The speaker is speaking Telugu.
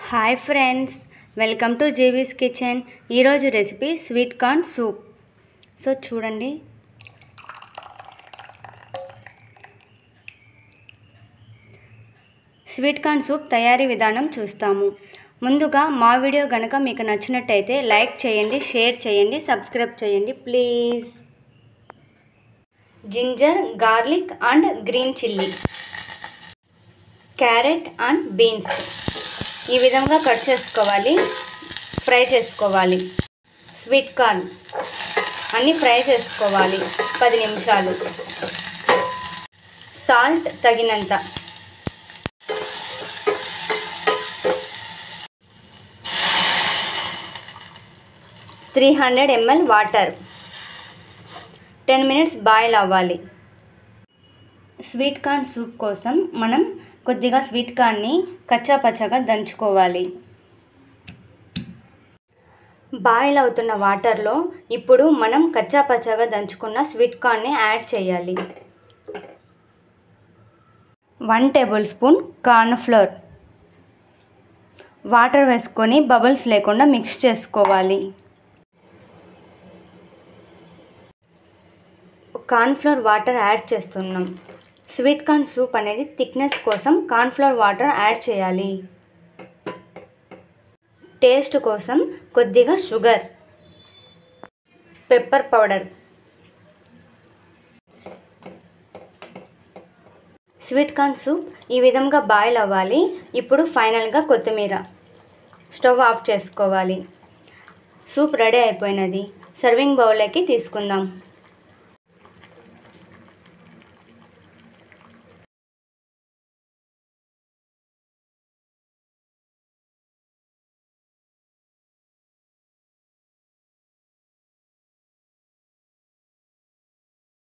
hi friends welcome to Jeevi's kitchen ఈరోజు recipe sweet corn soup so చూడండి స్వీట్ కార్న్ సూప్ తయారీ విధానం చూస్తాము ముందుగా మా వీడియో కనుక మీకు నచ్చినట్టయితే లైక్ చేయండి షేర్ చేయండి సబ్స్క్రైబ్ చేయండి please ginger garlic and green chilli carrot and beans ఈ విధంగా కట్ చేసుకోవాలి ఫ్రై చేసుకోవాలి స్వీట్ కార్న్ అన్నీ ఫ్రై చేసుకోవాలి పది నిమిషాలు సాల్ట్ తగినంత three hundred ML water ten minutes boil అవ్వాలి స్వీట్ కార్న్ సూప్ కోసం మనం కొద్దిగా స్వీట్ కార్న్ని కచ్చా పచ్చగా దంచుకోవాలి బాయిల్ అవుతున్న వాటర్లో ఇప్పుడు మనం కచ్చా పచ్చగా దంచుకున్న స్వీట్ కార్న్ని యాడ్ చేయాలి one tablespoon corn flour water వేసుకొని బబుల్స్ లేకుండా మిక్స్ చేసుకోవాలి కార్న్ఫ్లోర్ వాటర్ యాడ్ చేస్తున్నాం స్వీట్ కార్న్ సూప్ అనేది థిక్నెస్ కోసం కార్న్ఫ్లోర్ వాటర్ యాడ్ చేయాలి టేస్ట్ కోసం కొద్దిగా sugar pepper powder sweet corn soup ఈ విధంగా బాయిల్ అవ్వాలి ఇప్పుడు ఫైనల్గా కొత్తిమీర స్టవ్ ఆఫ్ చేసుకోవాలి సూప్ రెడీ అయిపోయినది సర్వింగ్ బౌల్లోకి తీసుకుందాం